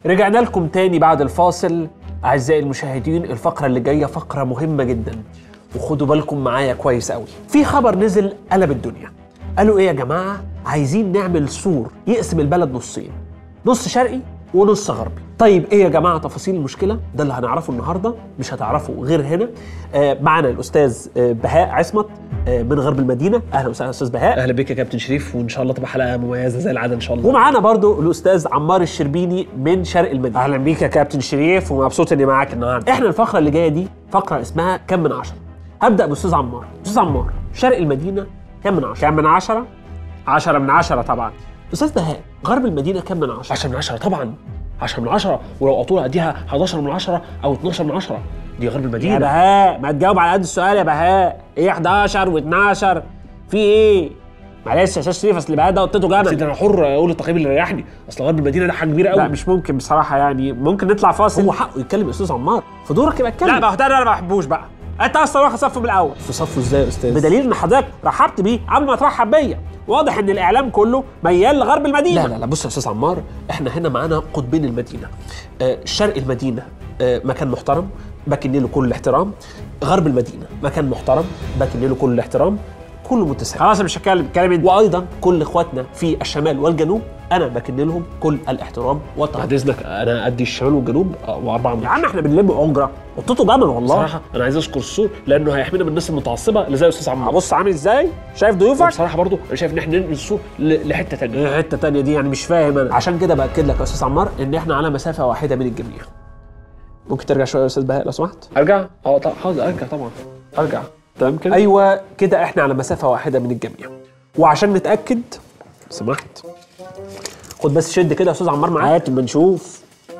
رجعنا لكم تاني بعد الفاصل أعزائي المشاهدين الفقرة اللي جاية فقرة مهمة جدا وخدوا بالكم معايا كويس قوي في خبر نزل قلب الدنيا قالوا ايه يا جماعة عايزين نعمل سور يقسم البلد نصين نص شرقي ونص غربي طيب ايه يا جماعه تفاصيل المشكله ده اللي هنعرفه النهارده مش هتعرفوا غير هنا آه معنا الاستاذ آه بهاء عصمت آه من غرب المدينه اهلا وسهلا استاذ بهاء اهلا بك يا كابتن شريف وان شاء الله تبقى حلقه مميزه زي العاده ان شاء الله ومعانا برضو الاستاذ عمار الشربيني من شرق المدينه اهلا بيك يا كابتن شريف ومبسوط اني معاك النهارده احنا الفقره اللي جايه دي فقره اسمها كم من عشرة هبدا باستاذ عمار استاذ عمار شرق المدينه كم من عشرة كام من عشرة؟ عشرة من عشرة طبعا استاذ بهاء غرب المدينه كم من عشرة 10 من 10 طبعا 10 من 10 ولو اطول اديها 11 من 10 او 12 من 10 دي غرب يا المدينه بهاء ما تجاوب على قد السؤال يا بهاء ايه 11 و12 في ايه معلش يا استاذ شريف اصل بهاء ده قطته جمل سيدي انا حر اقول التقييم اللي يريحني اصل غرب المدينه ده حاجه كبيره قوي لا مش ممكن بصراحه يعني ممكن نطلع فاصل هو حقه يتكلم يا استاذ عمار في دورك يبقى اتكلم لا ما هو ده انا ما بحبوش بقى انت اصلا واخد صف من الاول في صفه ازاي يا استاذ بدليل ان حضرتك رحبت بيه قبل ما ترحب بيا واضح ان الاعلام كله ميال لغرب المدينه لا لا لا بص يا استاذ عمار احنا هنا معانا قطبين المدينه آه شرق المدينه آه مكان محترم بكن له كل الاحترام غرب المدينه مكان محترم بكن له كل الاحترام كله متساوي خلاص أنا مش هتكلم كلام انت وايضا كل اخواتنا في الشمال والجنوب انا بكن لهم كل الاحترام والتقدير بعد اذنك انا ادي الشمال والجنوب واربعه من يا عم احنا بنلم اجره قطته جمل والله بصراحه انا عايز اشكر السور لانه هيحمينا من الناس المتعصبه اللي زي الاستاذ عمار بص عامل ازاي شايف ضيوفك بصراحه برضو انا شايف ان احنا ننقل السور ل- لحته ثانيه ايه حته تانية دي يعني مش فاهم انا عشان كده باكد لك يا استاذ عمار ان احنا على مسافه واحده من الجميع ممكن ترجع شويه يا استاذ بهاء لو سمحت ارجع اه طبعا حاضر ارجع طبعا ارجع تمام كده ايوه كده احنا على مسافه واحده من الجميع وعشان نتاكد سمحت خد بس شد كده يا استاذ عمار معاك هات اما نشوف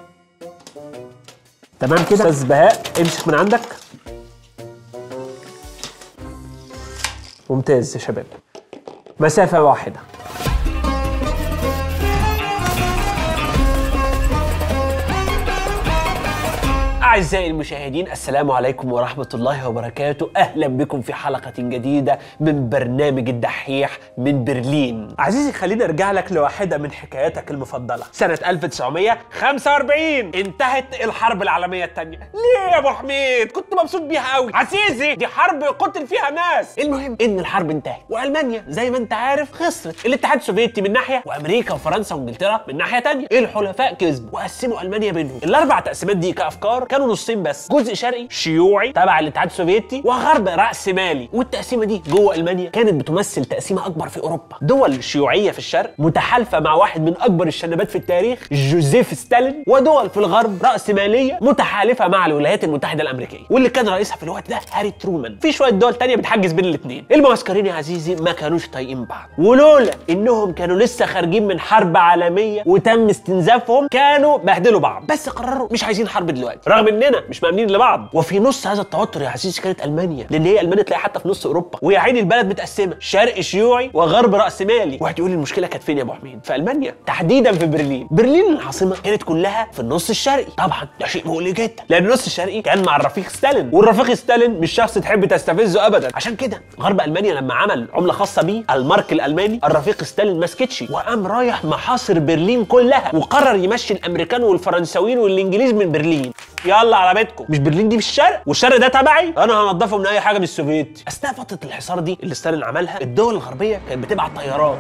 تمام كده استاذ بهاء امسك من عندك ممتاز يا شباب مسافه واحده أعزائي المشاهدين السلام عليكم ورحمة الله وبركاته أهلا بكم في حلقة جديدة من برنامج الدحيح من برلين عزيزي خليني أرجع لك لواحدة من حكاياتك المفضلة سنة 1945 انتهت الحرب العالمية الثانية ليه يا أبو حميد كنت مبسوط بيها قوي عزيزي دي حرب قتل فيها ناس المهم إن الحرب انتهت وألمانيا زي ما أنت عارف خسرت الاتحاد السوفيتي من ناحية وأمريكا وفرنسا وإنجلترا من ناحية تانية الحلفاء كسبوا وقسموا ألمانيا بينهم الأربع تقسيمات دي كأفكار كانوا نصين بس جزء شرقي شيوعي تبع الاتحاد السوفيتي وغرب راس مالي والتقسيمه دي جوه المانيا كانت بتمثل تقسيمه اكبر في اوروبا دول شيوعيه في الشرق متحالفه مع واحد من اكبر الشنبات في التاريخ جوزيف ستالين ودول في الغرب راس ماليه متحالفه مع الولايات المتحده الامريكيه واللي كان رئيسها في الوقت ده هاري ترومان في شويه دول تانية بتحجز بين الاثنين المعسكرين يا عزيزي ما كانوش طايقين بعض ولولا انهم كانوا لسه خارجين من حرب عالميه وتم استنزافهم كانوا بهدلوا بعض بس قرروا مش عايزين حرب دلوقتي رغم اننا مش مأمنين لبعض وفي نص هذا التوتر يا عزيزي كانت المانيا لان هي المانيا تلاقي حتى في نص اوروبا ويا عيني البلد متقسمه شرق شيوعي وغرب راسمالي واحد يقول لي المشكله كانت فين يا ابو حميد في المانيا تحديدا في برلين برلين العاصمه كانت كلها في النص الشرقي طبعا ده شيء مقلق جدا لان النص الشرقي كان مع الرفيق ستالين والرفيق ستالين مش شخص تحب تستفزه ابدا عشان كده غرب المانيا لما عمل عمله خاصه بيه المارك الالماني الرفيق ستالين ما سكتش وقام رايح محاصر برلين كلها وقرر يمشي الامريكان والفرنساويين والانجليز من برلين يلا على بيتكم مش برلين دي في الشرق والشرق ده تبعي انا هنضفه من اي حاجه من السوفيت اثناء فتره الحصار دي اللي ستالين عملها الدول الغربيه كانت بتبعت طيارات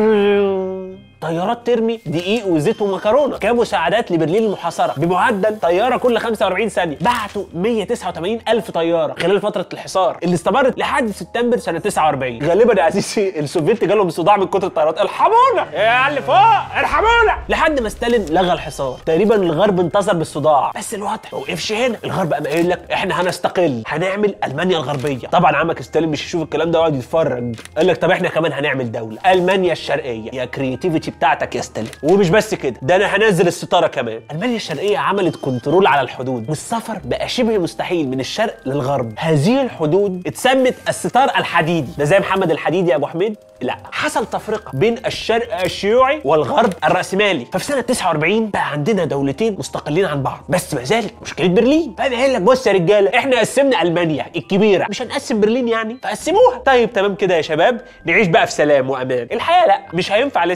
طيارات ترمي دقيق وزيت ومكرونه كمساعدات لبرلين المحاصره بمعدل طياره كل 45 ثانيه بعتوا 189 الف طياره خلال فتره الحصار اللي استمرت لحد سبتمبر سنه 49 غالبا يا عزيزي السوفيت جالهم صداع من كتر الطيارات الحمونا يا اللي فوق الحمونا لحد ما ستالين لغى الحصار تقريبا الغرب انتصر بالصداع بس الوضع ما وقفش هنا الغرب قام قايل لك احنا هنستقل هنعمل المانيا الغربيه طبعا عمك ستالين مش يشوف الكلام ده ويقعد يتفرج قال لك طب احنا كمان هنعمل دوله المانيا الشرقيه يا كرياتيفيتي بتاعتك يا ستالين ومش بس كده ده انا هنزل الستاره كمان المانيا الشرقيه عملت كنترول على الحدود والسفر بقى شبه مستحيل من الشرق للغرب هذه الحدود اتسمت الستار الحديدي ده زي محمد الحديدي يا ابو حميد لا حصل تفرقه بين الشرق الشيوعي والغرب الراسمالي ففي سنه 49 بقى عندنا دولتين مستقلين عن بعض بس ما زالت مشكله برلين فانا قايل لك بص يا رجاله احنا قسمنا المانيا الكبيره مش هنقسم برلين يعني فقسموها طيب تمام كده يا شباب نعيش بقى في سلام وامان الحقيقه لا مش هينفع لسه تقول لي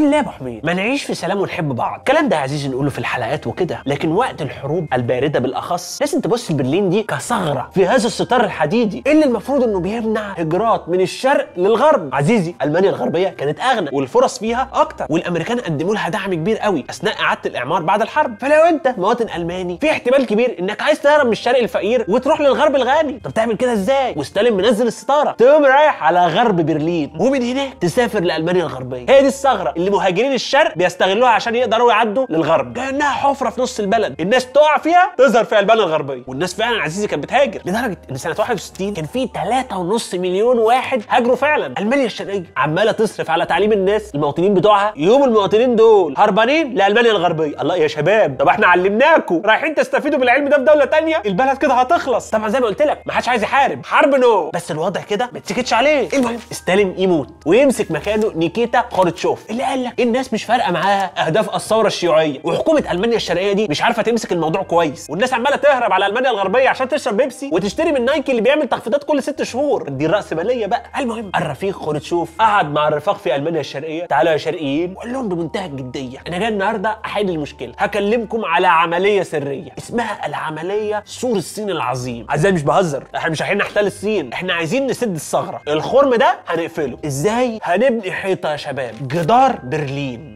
الله يا ابو حميد ما نعيش في سلام ونحب بعض الكلام ده يا عزيزي نقوله في الحلقات وكده لكن وقت الحروب البارده بالاخص لازم تبص لبرلين دي كثغره في هذا الستار الحديدي اللي المفروض انه بيمنع هجرات من الشرق للغرب عزيزي المانيا الغربيه كانت اغنى والفرص فيها اكتر والامريكان قدموا لها دعم كبير قوي اثناء اعاده الاعمار بعد الحرب فلو انت مواطن الماني في احتمال كبير انك عايز تهرب من الشرق الفقير وتروح للغرب الغني طب تعمل كده ازاي وستالين منزل الستاره تقوم رايح على غرب برلين ومن هناك تسافر لالمانيا الغربيه هي دي الثغره اللي مهاجرين الشرق بيستغلوها عشان يقدروا يعدوا للغرب كانها حفره في نص البلد الناس تقع فيها تظهر في المانيا الغربيه والناس فعلا عزيزي كانت بتهاجر لدرجه ان سنه 61 كان في 3.5 مليون واحد هاجروا فعلا المانيا الشرقيه عماله تصرف على تعليم الناس المواطنين بتوعها يوم المواطنين دول هربانين لالمانيا الغربيه الله يا شباب طب احنا علمناكم رايحين تستفيدوا بالعلم ده في دوله تانية البلد كده هتخلص طبعا زي ما قلت لك ما حدش عايز يحارب حرب نو بس الوضع كده ما تسكتش عليه المهم ستالين يموت ويمسك مكانه نيكيتا خورتشوف اللي قال لك الناس مش فارقه معاها اهداف الثوره الشيوعيه وحكومه المانيا الشرقيه دي مش عارفه تمسك الموضوع كويس والناس عماله تهرب على المانيا الغربيه عشان تشرب بيبسي وتشتري من نايكي اللي بيعمل تخفيضات كل ست شهور دي الراسماليه بقى المهم الرفيق خورتشوف قعد مع الرفاق في المانيا الشرقيه تعالوا يا شرقيين وقال لهم بمنتهى الجديه انا جاي النهارده احل المشكله هكلمكم على عمليه سريه اسمها العمليه سور الصين العظيم عايزين مش بهزر احنا مش رايحين نحتل الصين احنا عايزين نسد الثغره الخرم ده هنقفله ازاي هنبني حيطه يا شباب جدار برلين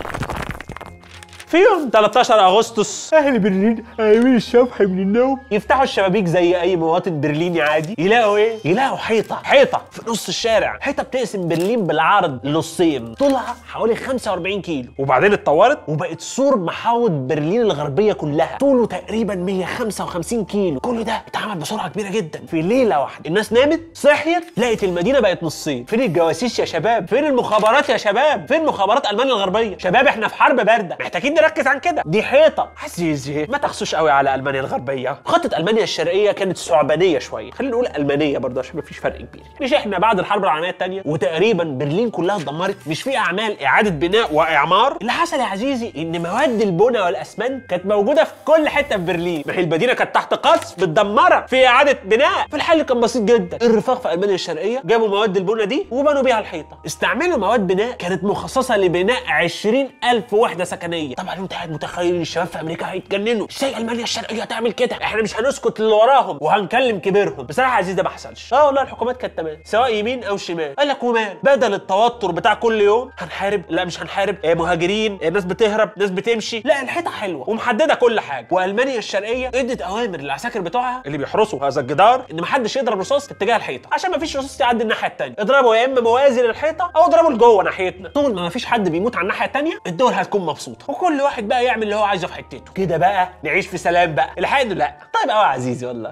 في يوم 13 اغسطس اهل برلين قايمين الصبح من النوم يفتحوا الشبابيك زي اي مواطن برليني عادي يلاقوا ايه؟ يلاقوا حيطه حيطه في نص الشارع حيطه بتقسم برلين بالعرض لنصين طولها حوالي 45 كيلو وبعدين اتطورت وبقت سور محاوط برلين الغربيه كلها طوله تقريبا 155 كيلو كل ده اتعمل بسرعه كبيره جدا في ليله واحده الناس نامت صحيت لقت المدينه بقت نصين فين الجواسيس يا شباب فين المخابرات يا شباب فين مخابرات المانيا الغربيه شباب احنا في حرب بارده محتاجين نركز عن كده دي حيطه عزيزي ما تخصوش قوي على المانيا الغربيه خطه المانيا الشرقيه كانت ثعبانيه شويه خلينا نقول المانيه برضه عشان مفيش فرق كبير مش احنا بعد الحرب العالميه الثانيه وتقريبا برلين كلها اتدمرت مش في اعمال اعاده بناء واعمار اللي حصل يا عزيزي ان مواد البناء والاسمنت كانت موجوده في كل حته في برلين ما هي المدينه كانت تحت قصف متدمره في اعاده بناء فالحل كان بسيط جدا الرفاق في المانيا الشرقيه جابوا مواد البناء دي وبنوا بيها الحيطه استعملوا مواد بناء كانت مخصصه لبناء 20000 وحده سكنيه طبعا انت قاعد متخيل الشباب في امريكا هيتجننوا ازاي المانيا الشرقيه تعمل كده احنا مش هنسكت اللي وراهم وهنكلم كبيرهم بصراحه يا عزيز ده ما حصلش اه والله الحكومات كانت تمام سواء يمين او شمال قال لك ومال بدل التوتر بتاع كل يوم هنحارب لا مش هنحارب آه مهاجرين آه ناس بتهرب ناس بتمشي لا الحيطه حلوه ومحدده كل حاجه والمانيا الشرقيه ادت اوامر للعساكر بتوعها اللي بيحرسوا هذا الجدار ان محدش يضرب رصاص في اتجاه الحيطه عشان ما فيش رصاص يعدي الناحيه الثانيه اضربوا يا اما موازي للحيطه او اضربوا لجوه ناحيتنا طول ما ما فيش حد بيموت على الناحيه الثانيه الدول هتكون مبسوطه وكل واحد بقى يعمل اللي هو عايزه في حتته كده بقى نعيش في سلام بقى الحقيقه إنه لا طيب قوي يا عزيزي والله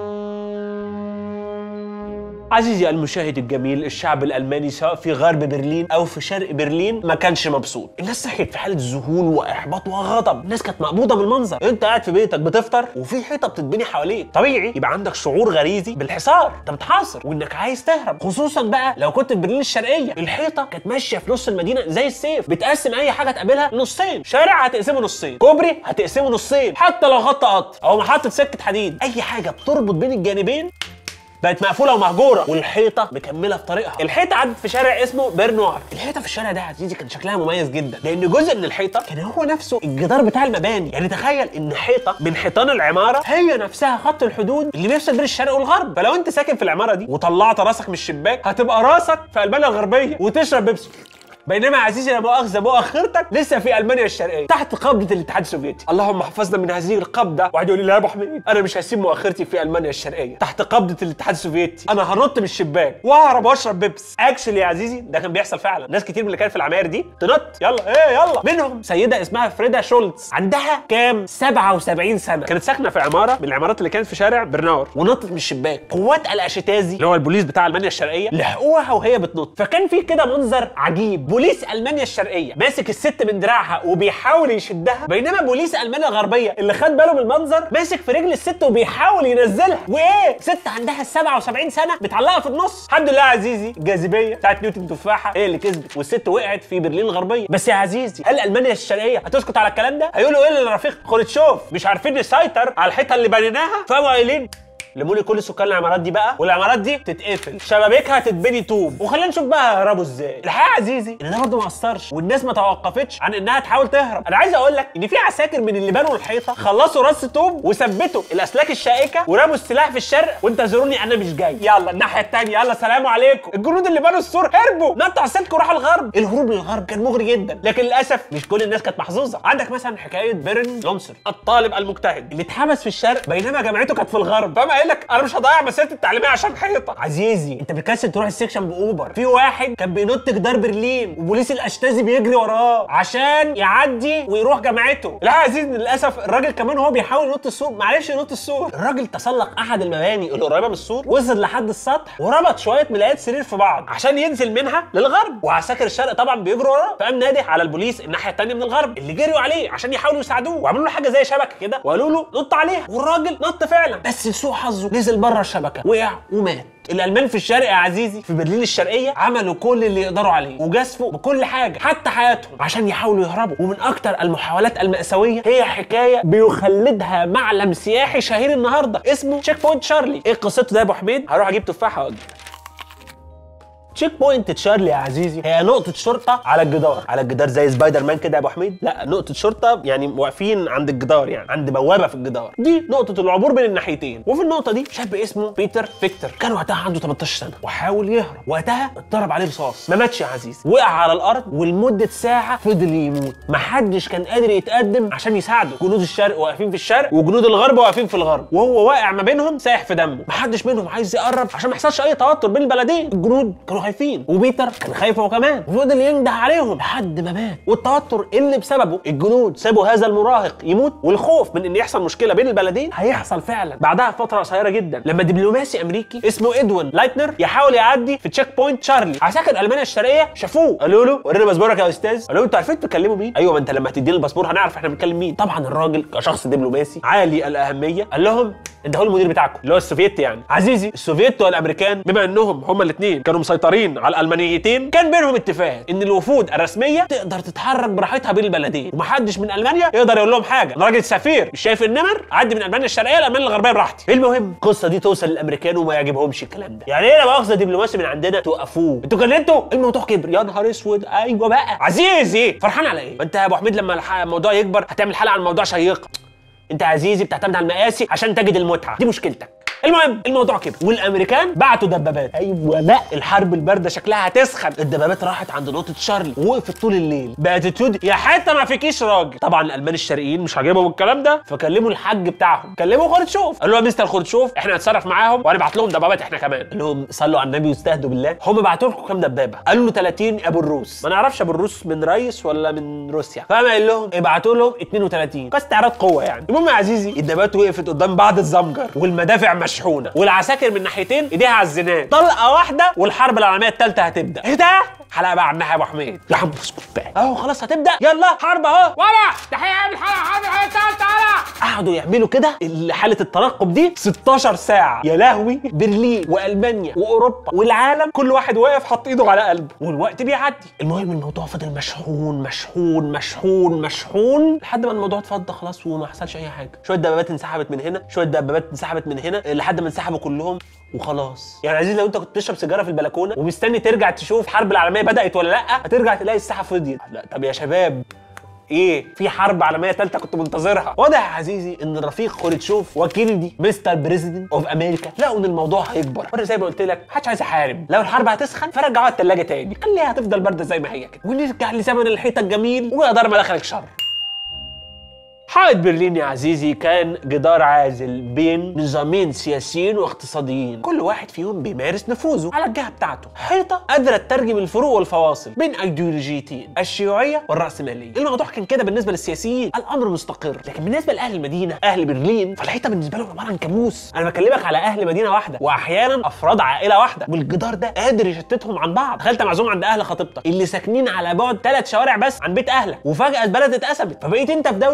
عزيزي المشاهد الجميل الشعب الالماني سواء في غرب برلين او في شرق برلين ما كانش مبسوط الناس صحيت في حاله ذهول واحباط وغضب الناس كانت مقبوضه من المنظر انت قاعد في بيتك بتفطر وفي حيطه بتتبني حواليك طبيعي يبقى عندك شعور غريزي بالحصار انت بتحاصر وانك عايز تهرب خصوصا بقى لو كنت في برلين الشرقيه الحيطه كانت ماشيه في نص المدينه زي السيف بتقسم اي حاجه تقابلها نصين شارع هتقسمه نصين كوبري هتقسمه نصين حتى لو خط قطر او محطه سكه حديد اي حاجه بتربط بين الجانبين بقت مقفوله ومهجوره والحيطه مكمله في طريقها الحيطه عدت في شارع اسمه بيرنوار الحيطه في الشارع ده يا عزيزي كان شكلها مميز جدا لان جزء من الحيطه كان هو نفسه الجدار بتاع المباني يعني تخيل ان حيطه من حيطان العماره هي نفسها خط الحدود اللي بيفصل بين الشرق والغرب فلو انت ساكن في العماره دي وطلعت راسك من الشباك هتبقى راسك في المانيا الغربيه وتشرب بيبسي بينما يا عزيزي لا مؤاخذه مؤخرتك لسه في المانيا الشرقيه تحت قبضه الاتحاد السوفيتي اللهم احفظنا من هذه القبضه واحد يقول لي لا يا ابو حميد انا مش هسيب مؤخرتي في المانيا الشرقيه تحت قبضه الاتحاد السوفيتي انا هنط من الشباك واهرب واشرب بيبس اكشلي يا عزيزي ده كان بيحصل فعلا ناس كتير من اللي كانت في العماير دي تنط يلا ايه يلا منهم سيده اسمها فريدا شولتز عندها كام 77 سنه كانت ساكنه في عماره من العمارات اللي كانت في شارع برناور ونطت من الشباك قوات الاشتازي اللي هو البوليس بتاع المانيا الشرقيه لحقوها وهي بتنط فكان في كده منظر عجيب بوليس المانيا الشرقيه ماسك الست من دراعها وبيحاول يشدها بينما بوليس المانيا الغربيه اللي خد باله من المنظر ماسك في رجل الست وبيحاول ينزلها وايه ست عندها 77 سنه متعلقه في النص الحمد لله يا عزيزي الجاذبيه بتاعت نيوتن تفاحه هي اللي كسبت والست وقعت في برلين الغربيه بس يا عزيزي هل المانيا الشرقيه هتسكت على الكلام ده هيقولوا ايه للرفيق خورتشوف مش عارفين نسيطر على الحيطه اللي بنيناها فقاموا قايلين لموا لي كل سكان العمارات دي بقى والعمارات دي تتقفل شبابيكها تتبني طوب وخلينا نشوف بقى هيهربوا ازاي الحقيقه يا عزيزي ان ده برضه ما اثرش والناس ما توقفتش عن انها تحاول تهرب انا عايز اقول لك ان في عساكر من اللي بنوا الحيطه خلصوا راس طوب وثبتوا الاسلاك الشائكه ورموا السلاح في الشرق وانتظروني انا مش جاي يلا الناحيه الثانيه يلا سلام عليكم الجنود اللي بنوا السور هربوا نطوا على السلك وراحوا الغرب الهروب من الغرب كان مغري جدا لكن للاسف مش كل الناس كانت محظوظه عندك مثلا حكايه بيرن لونسر الطالب المجتهد اللي اتحبس في الشرق بينما جامعته كانت في الغرب فاهم قايل لك انا مش هضيع مسيرتي التعليميه عشان حيطه عزيزي انت بتكسل تروح السكشن باوبر في واحد كان بينط جدار برلين وبوليس الاشتازي بيجري وراه عشان يعدي ويروح جامعته لا يا عزيزي للاسف الراجل كمان وهو بيحاول ينط السور ما عرفش ينط السور الراجل تسلق احد المباني اللي قريبه من السور وصل لحد السطح وربط شويه ملايات سرير في بعض عشان ينزل منها للغرب وعساكر الشرق طبعا بيجروا وراه فقام نادي على البوليس الناحيه الثانيه من الغرب اللي جريوا عليه عشان يحاولوا يساعدوه وعملوا له حاجه زي شبكه كده وقالوا له نط عليها والراجل نط فعلا بس لسوء حظه نزل بره الشبكه وقع ومات الالمان في الشرق يا عزيزي في برلين الشرقيه عملوا كل اللي يقدروا عليه وجازفوا بكل حاجه حتى حياتهم عشان يحاولوا يهربوا ومن اكتر المحاولات المأساويه هي حكايه بيخلدها معلم سياحي شهير النهارده اسمه تشيك بوينت شارلي ايه قصته ده يا ابو حميد هروح اجيب تفاحه واجي تشيك بوينت تشارلي يا عزيزي هي نقطة شرطة على الجدار، على الجدار زي سبايدر مان كده يا ابو حميد، لا نقطة شرطة يعني واقفين عند الجدار يعني، عند بوابة في الجدار، دي نقطة العبور بين الناحيتين، وفي النقطة دي شاب اسمه بيتر فيكتور، كان وقتها عنده 18 سنة، وحاول يهرب، وقتها اتضرب عليه رصاص، ما ماتش يا عزيزي، وقع على الأرض ولمدة ساعة فضل يموت، محدش كان قادر يتقدم عشان يساعده، جنود الشرق واقفين في الشرق وجنود الغرب واقفين في الغرب، وهو واقع ما بينهم سايح في دمه، محدش منهم عايز يقرب عشان ما يحصلش أي توتر بين البلدين، الجنود كانوا خايفين، وبيتر كان خايف هو كمان وفضل ينده عليهم لحد ما مات والتوتر اللي بسببه الجنود سابوا هذا المراهق يموت والخوف من ان يحصل مشكله بين البلدين هيحصل فعلا بعدها فتره قصيره جدا لما دبلوماسي امريكي اسمه ادوين لايتنر يحاول يعدي في تشيك بوينت شارلي عساكر المانيا الشرقيه شافوه قالوا له ورينا باسبورك يا استاذ قالوا له انتوا عارفين تتكلموا مين ايوه ما انت لما هتدينا الباسبور هنعرف احنا بنتكلم مين طبعا الراجل كشخص دبلوماسي عالي الاهميه قال لهم انت هو المدير بتاعكم اللي هو السوفيت يعني عزيزي السوفيت والامريكان بما انهم هما الاثنين كانوا مسيطرين على الالمانيتين كان بينهم اتفاق ان الوفود الرسميه تقدر تتحرك براحتها بين البلدين ومحدش من المانيا يقدر يقول لهم حاجه انا راجل سفير مش شايف النمر عدي من المانيا الشرقيه لالمانيا الغربيه براحتي المهم القصه دي توصل للامريكان وما يعجبهمش الكلام ده يعني ايه لا مؤاخذه دبلوماسي من عندنا توقفوه انتوا كلمتوا الموضوع كبر يا نهار اسود ايوه بقى عزيزي فرحان على ايه ما انت يا ابو حميد لما الح- الموضوع يكبر هتعمل حلقه عن موضوع شيق انت عزيزي بتعتمد على المقاسي عشان تجد المتعه دي مشكلتك المهم الموضوع كده والامريكان بعتوا دبابات ايوه لا الحرب البارده شكلها هتسخن الدبابات راحت عند نقطه شارلي ووقفت طول الليل باتيتيود يا حته ما فيكيش راجل طبعا الالمان الشرقيين مش عاجبهم الكلام ده فكلموا الحاج بتاعهم كلموا خورتشوف قالوا له يا مستر خورتشوف احنا هنتصرف معاهم وهنبعت لهم دبابات احنا كمان قال لهم صلوا على النبي واستهدوا بالله هم بعتوا لكم كام دبابه قالوا له 30 ابو الروس ما نعرفش ابو الروس من ريس ولا من روسيا فقام قال لهم ابعتوا لهم 32 كاستعراض قوه يعني المهم يا عزيزي الدبابات وقفت قدام بعض الزمجر والمدافع مشحونه والعساكر من ناحيتين ايديها على الزناد طلقه واحده والحرب العالميه الثالثه هتبدا ايه ده حلقه بقى عنها يا ابو حميد يا عم اسكت بقى اهو خلاص هتبدا يلا حرب اهو ولا تحيه من حلقه حرب العالميه الثالثه تعالى قعدوا يعملوا كده ال- حاله الترقب دي 16 ساعه يا لهوي برلين والمانيا واوروبا والعالم كل واحد واقف حاط ايده على قلبه والوقت بيعدي المهم الموضوع فضل مشحون مشحون مشحون مشحون لحد ما الموضوع اتفضى خلاص وما حصلش اي حاجه شويه دبابات انسحبت من هنا شويه دبابات انسحبت من هنا لحد ما انسحبوا كلهم وخلاص يعني عزيزي لو انت كنت بتشرب سيجاره في البلكونه ومستني ترجع تشوف الحرب العالميه بدات ولا لا هترجع تلاقي الساحه فضيت لا طب يا شباب ايه في حرب عالميه ثالثه كنت منتظرها واضح يا عزيزي ان الرفيق خورتشوف وكينيدي مستر بريزيدنت اوف امريكا لقوا ان الموضوع هيكبر وانا زي ما قلت لك محدش عايز يحارب لو الحرب هتسخن فرجعوها الثلاجه تاني خليها هتفضل بارده زي ما هي كده ونرجع لزمن الحيطه الجميل ويقدر ما دخلك شر حائط برلين يا عزيزي كان جدار عازل بين نظامين سياسيين واقتصاديين كل واحد فيهم بيمارس نفوذه على الجهه بتاعته حيطه قادره تترجم الفروق والفواصل بين ايديولوجيتين الشيوعيه والراسماليه الموضوع كان كده بالنسبه للسياسيين الامر مستقر لكن بالنسبه لاهل المدينه اهل برلين فالحيطه بالنسبه لهم عباره عن كابوس انا بكلمك على اهل مدينه واحده واحيانا افراد عائله واحده والجدار ده قادر يشتتهم عن بعض تخيل معزوم عند اهل خطيبتك اللي ساكنين على بعد ثلاث شوارع بس عن بيت اهلك وفجاه البلد اتقسمت فبقيت انت في دوله وابوك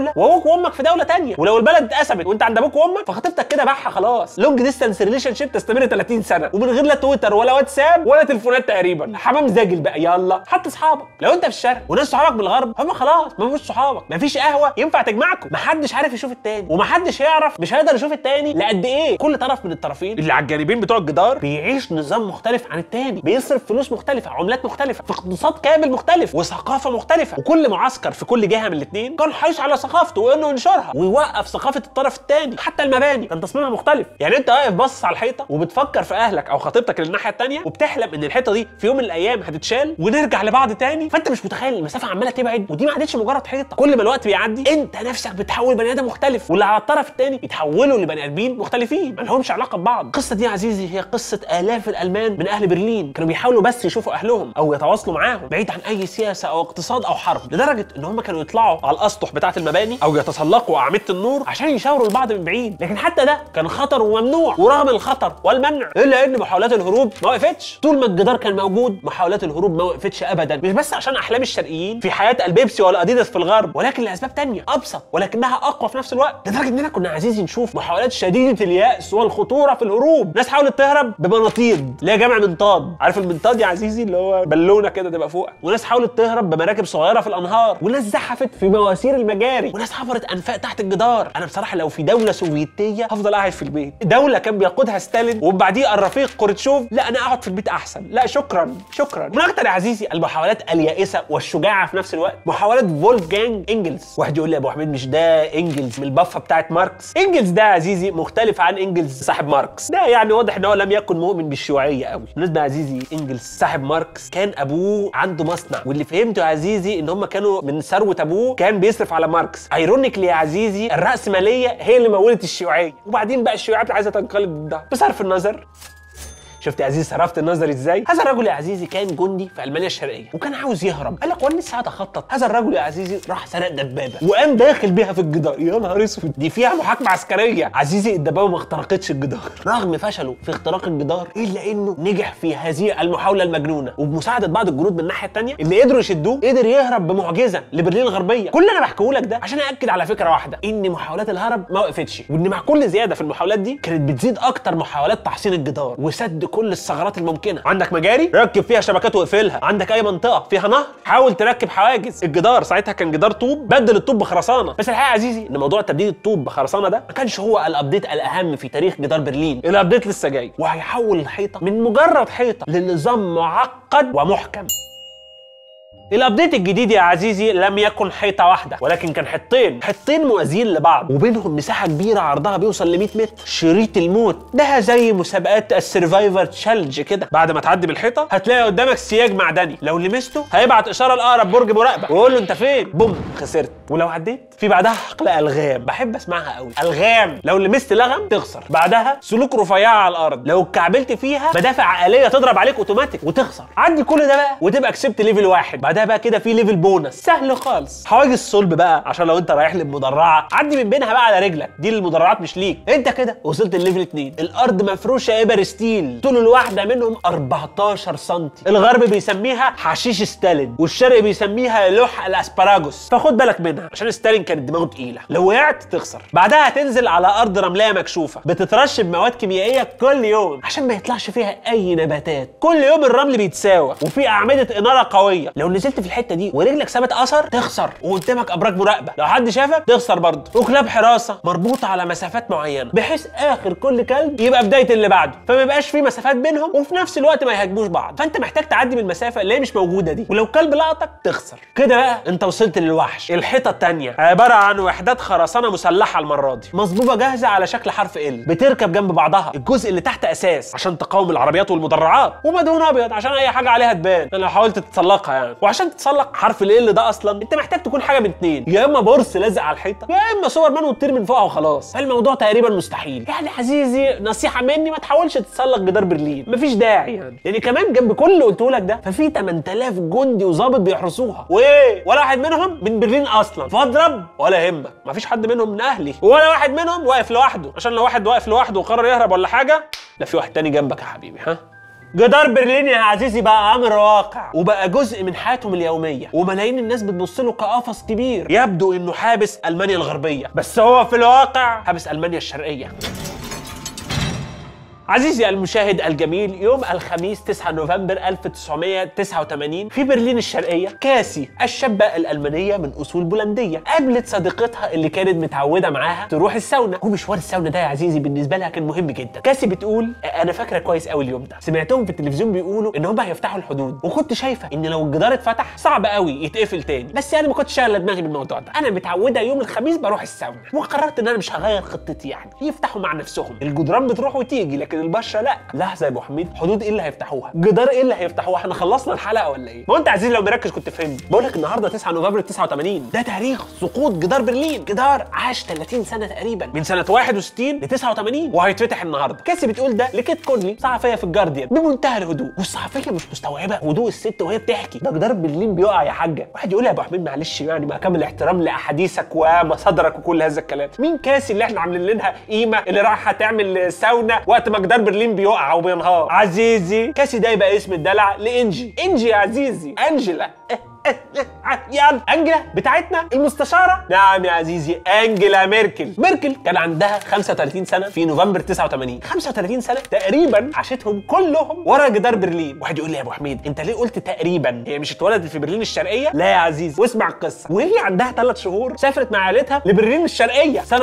وامك في دوله تانية ولو البلد اتقسمت وانت عند ابوك وامك فخطيبتك كده بحه خلاص لونج ديستانس ريليشن شيب تستمر 30 سنه ومن غير لا تويتر ولا واتساب ولا تليفونات تقريبا حمام زاجل بقى يلا حتى اصحابك لو انت في الشرق وناس صحابك من الغرب هم خلاص ما مش صحابك مفيش قهوه ينفع تجمعكم محدش عارف يشوف التاني ومحدش يعرف مش هيقدر يشوف التاني لقد ايه كل طرف من الطرفين اللي على الجانبين بتوع الجدار بيعيش نظام مختلف عن التاني بيصرف فلوس مختلفه عملات مختلفه في اقتصاد كامل مختلف وثقافه مختلفه وكل معسكر في كل جهه من الاثنين كان حريص على ثقافته وانه ينشرها ويوقف ثقافه الطرف الثاني حتى المباني كان تصميمها مختلف يعني انت واقف باصص على الحيطه وبتفكر في اهلك او خطيبتك اللي الناحيه الثانيه وبتحلم ان الحيطه دي في يوم من الايام هتتشال ونرجع لبعض تاني فانت مش متخيل المسافه عماله تبعد ودي ما عادتش مجرد حيطه كل ما الوقت بيعدي انت نفسك بتحول بني ادم مختلف واللي على الطرف الثاني يتحولوا لبني ادمين مختلفين ما لهمش علاقه ببعض القصه دي يا عزيزي هي قصه الاف الالمان من اهل برلين كانوا بيحاولوا بس يشوفوا اهلهم او يتواصلوا معاهم بعيد عن اي سياسه او اقتصاد او حرب لدرجه ان هم كانوا يطلعوا على الاسطح بتاعه المباني او يتسلقوا اعمده النور عشان يشاوروا لبعض من بعيد لكن حتى ده كان خطر وممنوع ورغم الخطر والمنع الا ان محاولات الهروب ما وقفتش طول ما الجدار كان موجود محاولات الهروب ما وقفتش ابدا مش بس عشان احلام الشرقيين في حياه البيبسي والاديداس في الغرب ولكن لاسباب تانية ابسط ولكنها اقوى في نفس الوقت لدرجه اننا كنا عايزين نشوف محاولات شديده الياس والخطوره في الهروب ناس حاولت تهرب بمناطيد اللي هي جمع منطاد عارف المنطاد يا عزيزي اللي هو بالونه كده تبقى فوق وناس حاولت تهرب بمراكب صغيره في الانهار وناس زحفت في مواسير المجاري وناس حفرت انفاق تحت الجدار انا بصراحه لو في دوله سوفيتيه هفضل قاعد في البيت دوله كان بيقودها ستالين وبعديه الرفيق كورتشوف لا انا اقعد في البيت احسن لا شكرا شكرا من اكتر يا عزيزي المحاولات اليائسه والشجاعه في نفس الوقت محاولات فولفجانج انجلز واحد يقول لي يا ابو حميد مش ده انجلز من البفه بتاعت ماركس انجلز ده يا عزيزي مختلف عن انجلز صاحب ماركس ده يعني واضح ان هو لم يكن مؤمن بالشيوعيه قوي بالنسبه يا عزيزي انجلز صاحب ماركس كان ابوه عنده مصنع واللي فهمته يا عزيزي ان هم كانوا من ثروه ابوه كان بيصرف على ماركس ايرونيكلي يا عزيزي الراسماليه هي اللي مولت الشيوعيه وبعدين بقى الشيوعيات عايزه تنقلب ضدها بصرف النظر شفت يا عزيزي صرفت النظر ازاي؟ هذا الرجل يا عزيزي كان جندي في المانيا الشرقيه وكان عاوز يهرب قال لك وانا لسه هتخطط هذا الرجل يا عزيزي راح سرق دبابه وقام داخل بيها في الجدار يا نهار اسود دي فيها محاكمه عسكريه عزيزي الدبابه ما اخترقتش الجدار رغم فشله في اختراق الجدار الا انه نجح في هذه المحاوله المجنونه وبمساعده بعض الجنود من الناحيه الثانيه اللي قدروا يشدوه قدر يهرب بمعجزه لبرلين الغربيه كل اللي انا بحكيه لك ده عشان ااكد على فكره واحده ان محاولات الهرب ما وقفتش وان مع كل زياده في المحاولات دي كانت بتزيد اكتر محاولات تحصين الجدار وسد كل الثغرات الممكنه عندك مجاري ركب فيها شبكات واقفلها عندك اي منطقه فيها نهر حاول تركب حواجز الجدار ساعتها كان جدار طوب بدل الطوب بخرسانه بس الحقيقه يا عزيزي ان موضوع تبديل الطوب بخرسانه ده ما كانش هو الابديت الاهم في تاريخ جدار برلين الابديت لسه جاي وهيحول الحيطه من مجرد حيطه لنظام معقد ومحكم الابديت الجديد يا عزيزي لم يكن حيطه واحده ولكن كان حيطتين حيطتين موازيين لبعض وبينهم مساحه كبيره عرضها بيوصل ل 100 متر شريط الموت ده زي مسابقات السرفايفر تشالنج كده بعد ما تعدي بالحيطه هتلاقي قدامك سياج معدني لو لمسته هيبعت اشاره لاقرب برج مراقبه ويقول له انت فين بوم خسرت ولو عديت في بعدها حقل الغام بحب اسمعها قوي الغام لو لمست لغم تخسر بعدها سلوك رفيعه على الارض لو اتكعبلت فيها مدافع آلية تضرب عليك اوتوماتيك وتخسر عدي كل ده بقى وتبقى كسبت ليفل واحد بعدها بقى كده في ليفل بونص سهل خالص حواجز صلب بقى عشان لو انت رايح للمدرعه عدي من بينها بقى على رجلك دي للمدرعات مش ليك انت كده وصلت الليفل 2 الارض مفروشه ابر ستيل طول الواحده منهم 14 سم الغرب بيسميها حشيش ستالين والشرق بيسميها لوح الاسبراجوس فخد بالك منها عشان ستالين كانت دماغه تقيله لو وقعت تخسر بعدها هتنزل على ارض رمليه مكشوفه بتترش بمواد كيميائيه كل يوم عشان ما يطلعش فيها اي نباتات كل يوم الرمل بيتساوى وفي اعمده اناره قويه لو نزلت في الحته دي ورجلك سابت اثر تخسر وقدامك ابراج مراقبه لو حد شافك تخسر برضه وكلاب حراسه مربوطه على مسافات معينه بحيث اخر كل كلب يبقى بدايه اللي بعده فما يبقاش في مسافات بينهم وفي نفس الوقت ما يهاجموش بعض فانت محتاج تعدي من المسافه اللي هي مش موجوده دي ولو كلب لقطك تخسر كده بقى انت وصلت للوحش الحيطه الثانيه عباره عن وحدات خرسانه مسلحه المره دي مصبوبه جاهزه على شكل حرف ال بتركب جنب بعضها الجزء اللي تحت اساس عشان تقاوم العربيات والمدرعات ومدهون ابيض عشان اي حاجه عليها تبان لو حاولت تتسلقها يعني وعشان تتسلق حرف ال ده اصلا انت محتاج تكون حاجه من اتنين يا اما بورس لازق على الحيطه يا اما سوبر مان وتطير من فوقها وخلاص فالموضوع تقريبا مستحيل يعني عزيزي نصيحه مني ما تحاولش تتسلق جدار برلين مفيش داعي يعني يعني كمان جنب كل اللي قلته لك ده ففي 8000 جندي وظابط بيحرسوها وايه ولا واحد منهم من برلين اصلا فاضرب ولا يهمك مفيش حد منهم من اهلي ولا واحد منهم واقف لوحده عشان لو واحد واقف لوحده وقرر يهرب ولا حاجه لا في واحد تاني جنبك يا حبيبي ها جدار برلين يا عزيزي بقى امر واقع وبقى جزء من حياتهم اليوميه وملايين الناس بتبص له كقفص كبير يبدو انه حابس المانيا الغربيه بس هو في الواقع حابس المانيا الشرقيه عزيزي المشاهد الجميل يوم الخميس 9 نوفمبر 1989 في برلين الشرقية كاسي الشابة الألمانية من أصول بولندية قابلت صديقتها اللي كانت متعودة معاها تروح الساونا ومشوار الساونا ده يا عزيزي بالنسبة لها كان مهم جدا كاسي بتقول أنا فاكرة كويس قوي اليوم ده سمعتهم في التلفزيون بيقولوا إن هم هيفتحوا الحدود وكنت شايفة إن لو الجدار اتفتح صعب قوي يتقفل تاني بس يعني ما كنتش شاغلة دماغي بالموضوع ده أنا متعودة يوم الخميس بروح الساونا وقررت إن أنا مش هغير خطتي يعني يفتحوا مع نفسهم الجدران بتروح وتيجي لكن البشره لا لحظه يا ابو حميد حدود ايه اللي هيفتحوها جدار ايه اللي هيفتحوها احنا خلصنا الحلقه ولا ايه ما هو انت عزيزي لو مركز كنت فهمت بقول لك النهارده 9 نوفمبر 89 ده تاريخ سقوط جدار برلين جدار عاش 30 سنه تقريبا من سنه 61 ل 89 وهيتفتح النهارده كاسي بتقول ده لكيت كونلي صحفيه في الجارديان بمنتهى الهدوء والصحفيه مش مستوعبه هدوء الست وهي بتحكي ده جدار برلين بيقع يا حاجه واحد يقول يا ابو حميد معلش يعني مع كامل الاحترام لاحاديثك ومصادرك وكل هذا الكلام مين كاسي اللي احنا عاملين لها قيمه اللي رايحه تعمل ساونا وقت ما جدار برلين بيقع وبينهار عزيزي كاسي ده يبقى اسم الدلع لانجي انجي يا عزيزي انجلا يلا انجلا بتاعتنا المستشاره نعم يا عزيزي انجلا ميركل ميركل كان عندها 35 سنه في نوفمبر 89 35 سنه تقريبا عاشتهم كلهم ورا جدار برلين واحد يقول لي يا ابو حميد انت ليه قلت تقريبا هي مش اتولدت في برلين الشرقيه لا يا عزيزي واسمع القصه وهي عندها ثلاث شهور سافرت مع عائلتها لبرلين الشرقيه سنه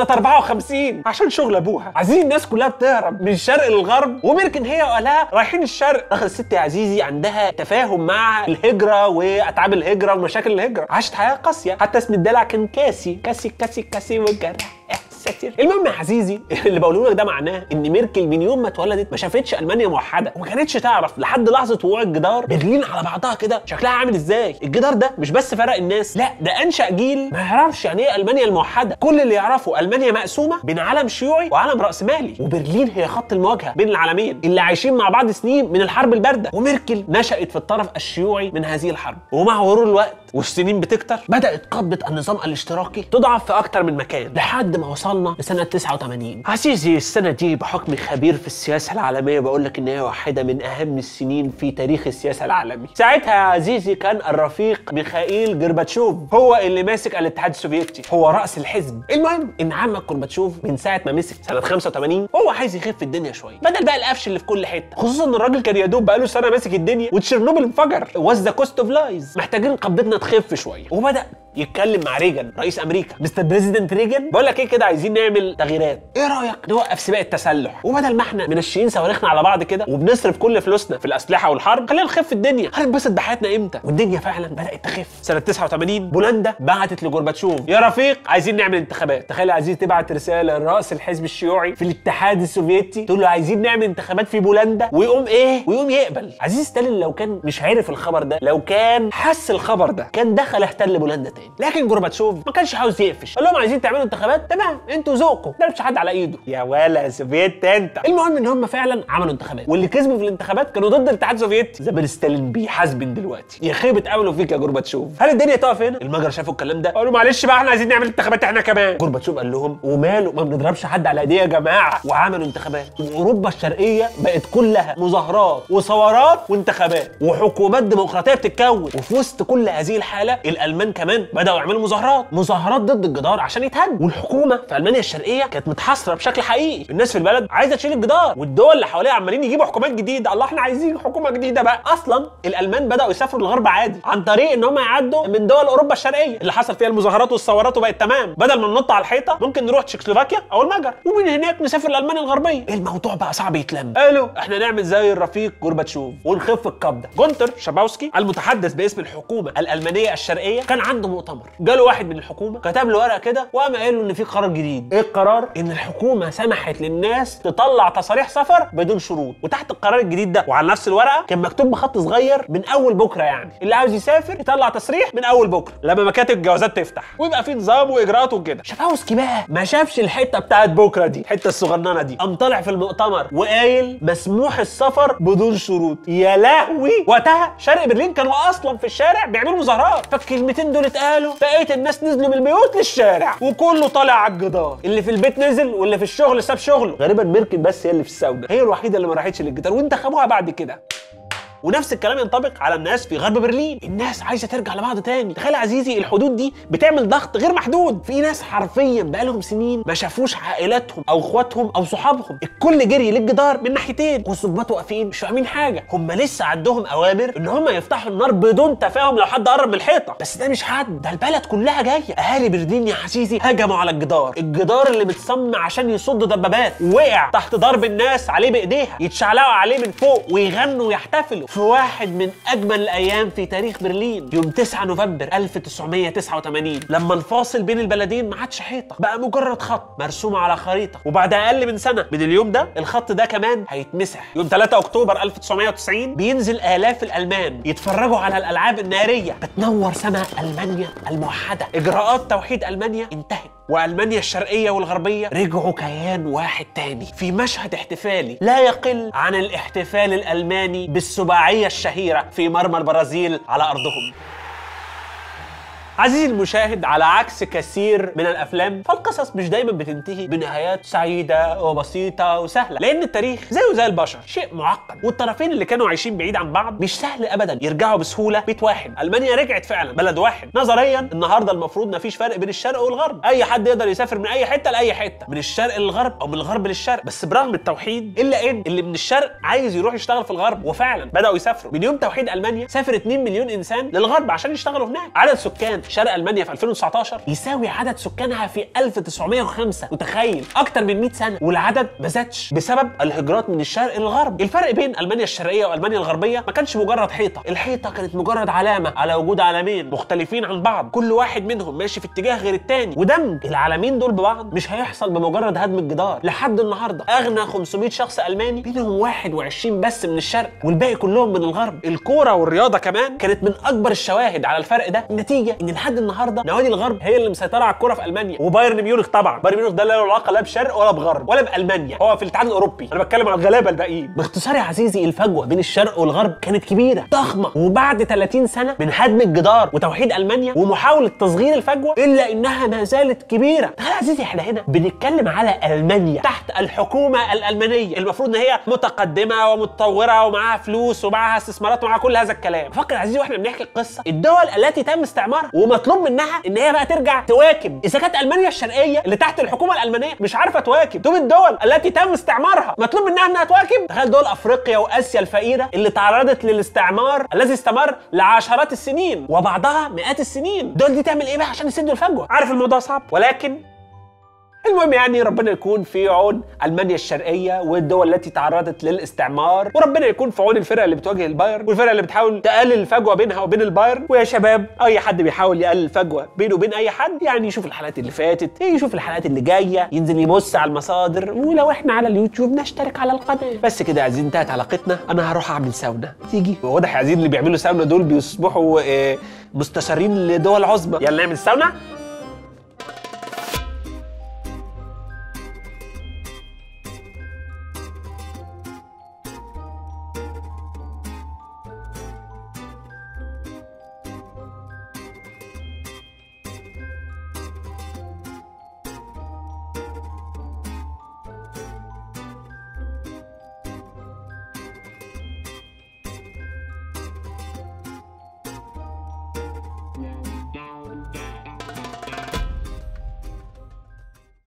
54 عشان شغل ابوها عزيزي الناس كلها بتهرب من الشرق للغرب وميركل هي واهلها رايحين الشرق اخر الست يا عزيزي عندها تفاهم مع الهجره واتعاب الهجره ومشاكل الهجره عاشت حياه قاسيه حتى اسم الدلع كان كاسي كاسي كاسي كاسي والجرح ساتر المهم يا عزيزي اللي بقوله لك ده معناه ان ميركل من يوم ما اتولدت ما شافتش المانيا موحده وما كانتش تعرف لحد لحظه وقوع الجدار برلين على بعضها كده شكلها عامل ازاي الجدار ده مش بس فرق الناس لا ده انشا جيل ما يعرفش يعني ايه المانيا الموحده كل اللي يعرفه المانيا مقسومه بين عالم شيوعي وعالم راسمالي وبرلين هي خط المواجهه بين العالمين اللي عايشين مع بعض سنين من الحرب البارده وميركل نشات في الطرف الشيوعي من هذه الحرب ومع مرور الوقت والسنين بتكتر بدات قبضه النظام الاشتراكي تضعف في اكتر من مكان لحد ما وصلنا لسنه 89 عزيزي السنه دي بحكم خبير في السياسه العالميه بقول لك ان هي واحده من اهم السنين في تاريخ السياسه العالمي ساعتها يا عزيزي كان الرفيق ميخائيل جرباتشوف هو اللي ماسك الاتحاد السوفيتي هو راس الحزب المهم ان عمك جورباتشوف من ساعه ما مسك سنه 85 هو عايز يخف الدنيا شويه بدل بقى القفش اللي في كل حته خصوصا ان الراجل كان يا دوب بقى له سنه ماسك الدنيا وتشيرنوبل انفجر واز ذا كوست اوف لايز محتاجين قبضتنا تخف شويه وبدا يتكلم مع ريجن رئيس امريكا مستر بريزيدنت ريجن بقول لك ايه كده عايزين نعمل تغييرات ايه رايك نوقف سباق التسلح وبدل ما احنا منشيين صواريخنا على بعض كده وبنصرف كل فلوسنا في الاسلحه والحرب خلينا نخف الدنيا هننبسط بحياتنا امتى والدنيا فعلا بدات تخف سنه 89 بولندا بعتت لجورباتشوف يا رفيق عايزين نعمل انتخابات تخيل عايزين تبعت رساله لراس الحزب الشيوعي في الاتحاد السوفيتي تقول له عايزين نعمل انتخابات في بولندا ويقوم ايه ويقوم يقبل عزيز ستالين لو كان مش عارف الخبر ده لو كان حس الخبر ده كان دخل احتل بولندا تاني لكن جورباتشوف ما كانش عاوز يقفش قال لهم عايزين تعملوا انتخابات تمام انتوا ذوقكم ده مش حد على ايده يا ولا سوفيت انت المهم ان هم فعلا عملوا انتخابات واللي كسبوا في الانتخابات كانوا ضد الاتحاد السوفيتي زمان ستالين بيحاسبن دلوقتي يا خيبه امله فيك يا جورباتشوف هل الدنيا تقف هنا المجر شافوا الكلام ده قالوا معلش بقى احنا عايزين نعمل انتخابات احنا كمان جورباتشوف قال لهم وماله ما بنضربش حد على ايديه يا جماعه وعملوا انتخابات واوروبا الشرقيه بقت كلها مظاهرات وثورات وانتخابات وحكومات ديمقراطيه بتتكون وفي وسط كل هذه الحاله الالمان كمان بداوا يعملوا مظاهرات مظاهرات ضد الجدار عشان يتهد والحكومه في المانيا الشرقيه كانت متحاصره بشكل حقيقي الناس في البلد عايزه تشيل الجدار والدول اللي حواليها عمالين يجيبوا حكومات جديده الله احنا عايزين حكومه جديده بقى اصلا الالمان بداوا يسافروا الغرب عادي عن طريق ان هم يعدوا من دول اوروبا الشرقيه اللي حصل فيها المظاهرات والثورات وبقت تمام بدل ما ننط على الحيطه ممكن نروح تشيكوسلوفاكيا او المجر ومن هناك نسافر لالمانيا الغربيه الموضوع بقى صعب يتلم قالوا احنا نعمل زي الرفيق جورباتشوف ونخف القبضه جونتر شاباوسكي المتحدث باسم الحكومه الالمانيه الشرقيه كان عنده مؤتمر جاله واحد من الحكومه كتب له ورقه كده وقام قال له ان في قرار جديد ايه القرار ان الحكومه سمحت للناس تطلع تصاريح سفر بدون شروط وتحت القرار الجديد ده وعلى نفس الورقه كان مكتوب بخط صغير من اول بكره يعني اللي عاوز يسافر يطلع تصريح من اول بكره لما مكاتب الجوازات تفتح ويبقى في نظام واجراءات وكده شافاوسكي بقى ما شافش الحته بتاعت بكره دي الحته الصغننه دي قام طالع في المؤتمر وقايل مسموح السفر بدون شروط يا لهوي وقتها شرق برلين كانوا اصلا في الشارع بيعملوا مظاهرات فالكلمتين دول اتقالوا لقيت الناس نزلوا من البيوت للشارع وكله طالع على الجدار اللي في البيت نزل واللي في الشغل ساب شغله غالبا ميركل بس هي اللي في الساونا هي الوحيده اللي ما راحتش للجدار وانتخبوها بعد كده ونفس الكلام ينطبق على الناس في غرب برلين الناس عايزه ترجع لبعض تاني تخيل يا عزيزي الحدود دي بتعمل ضغط غير محدود في ناس حرفيا بقالهم سنين ما شافوش عائلاتهم او اخواتهم او صحابهم الكل جري للجدار من ناحيتين والظباط واقفين مش فاهمين حاجه هم لسه عندهم اوامر ان هم يفتحوا النار بدون تفاهم لو حد قرب من الحيطه بس ده مش حد ده البلد كلها جايه اهالي برلين يا عزيزي هجموا على الجدار الجدار اللي متصمم عشان يصد دبابات وقع تحت ضرب الناس عليه بايديها يتشعلقوا عليه من فوق ويغنوا ويحتفلوا في واحد من اجمل الايام في تاريخ برلين يوم 9 نوفمبر 1989 لما الفاصل بين البلدين ما عادش حيطه بقى مجرد خط مرسوم على خريطه وبعد اقل من سنه من اليوم ده الخط ده كمان هيتمسح يوم 3 اكتوبر 1990 بينزل الاف الالمان يتفرجوا على الالعاب الناريه بتنور سما المانيا الموحده اجراءات توحيد المانيا انتهت والمانيا الشرقيه والغربيه رجعوا كيان واحد تاني في مشهد احتفالي لا يقل عن الاحتفال الالماني بالسباعيه الشهيره في مرمى البرازيل على ارضهم عزيزي المشاهد على عكس كثير من الافلام فالقصص مش دايما بتنتهي بنهايات سعيده وبسيطه وسهله لان التاريخ زيه زي البشر شيء معقد والطرفين اللي كانوا عايشين بعيد عن بعض مش سهل ابدا يرجعوا بسهوله بيت واحد المانيا رجعت فعلا بلد واحد نظريا النهارده المفروض مفيش فرق بين الشرق والغرب اي حد يقدر يسافر من اي حته لاي حته من الشرق للغرب او من الغرب للشرق بس برغم التوحيد الا ان اللي من الشرق عايز يروح يشتغل في الغرب وفعلا بداوا يسافروا من يوم توحيد المانيا سافر 2 مليون انسان للغرب عشان يشتغلوا هناك عدد سكان شرق المانيا في 2019 يساوي عدد سكانها في 1905 متخيل اكتر من 100 سنه والعدد ما زادش بسبب الهجرات من الشرق للغرب الفرق بين المانيا الشرقيه والمانيا الغربيه ما كانش مجرد حيطه الحيطه كانت مجرد علامه على وجود عالمين مختلفين عن بعض كل واحد منهم ماشي في اتجاه غير التاني ودمج العالمين دول ببعض مش هيحصل بمجرد هدم الجدار لحد النهارده اغنى 500 شخص الماني بينهم 21 بس من الشرق والباقي كلهم من الغرب الكوره والرياضه كمان كانت من اكبر الشواهد على الفرق ده النتيجه ان لحد النهارده نوادي الغرب هي اللي مسيطره على الكوره في المانيا وبايرن ميونخ طبعا بايرن ميونخ ده لا له علاقه لا بشرق ولا بغرب ولا بالمانيا هو في الاتحاد الاوروبي انا بتكلم عن الغلابه الباقيين باختصار يا عزيزي الفجوه بين الشرق والغرب كانت كبيره ضخمه وبعد 30 سنه من هدم الجدار وتوحيد المانيا ومحاوله تصغير الفجوه الا انها ما زالت كبيره تخيل يا عزيزي احنا هنا بنتكلم على المانيا تحت الحكومه الالمانيه المفروض ان هي متقدمه ومتطوره ومعاها فلوس ومعاها استثمارات ومعاها كل هذا الكلام فكر يا عزيزي واحنا بنحكي القصه الدول التي تم استعمارها ومطلوب منها ان هي بقى ترجع تواكب اذا كانت المانيا الشرقيه اللي تحت الحكومه الالمانيه مش عارفه تواكب دول الدول التي تم استعمارها مطلوب منها انها تواكب تخيل دول افريقيا واسيا الفقيره اللي تعرضت للاستعمار الذي استمر لعشرات السنين وبعضها مئات السنين دول دي تعمل ايه بقى عشان يسدوا الفجوه عارف الموضوع صعب ولكن المهم يعني ربنا يكون في عون المانيا الشرقيه والدول التي تعرضت للاستعمار وربنا يكون في عون الفرق اللي بتواجه البايرن والفرق اللي بتحاول تقلل الفجوه بينها وبين البايرن ويا شباب اي حد بيحاول يقلل الفجوه بينه وبين اي حد يعني يشوف الحلقات اللي فاتت يشوف الحلقات اللي جايه ينزل يبص على المصادر ولو احنا على اليوتيوب نشترك على القناه بس كده يا عزيزي انتهت حلقتنا انا هروح اعمل ساونا تيجي واضح يا عزيزي اللي بيعملوا ساونا دول بيصبحوا آه، مستشارين لدول عظمى يلا نعمل ساونا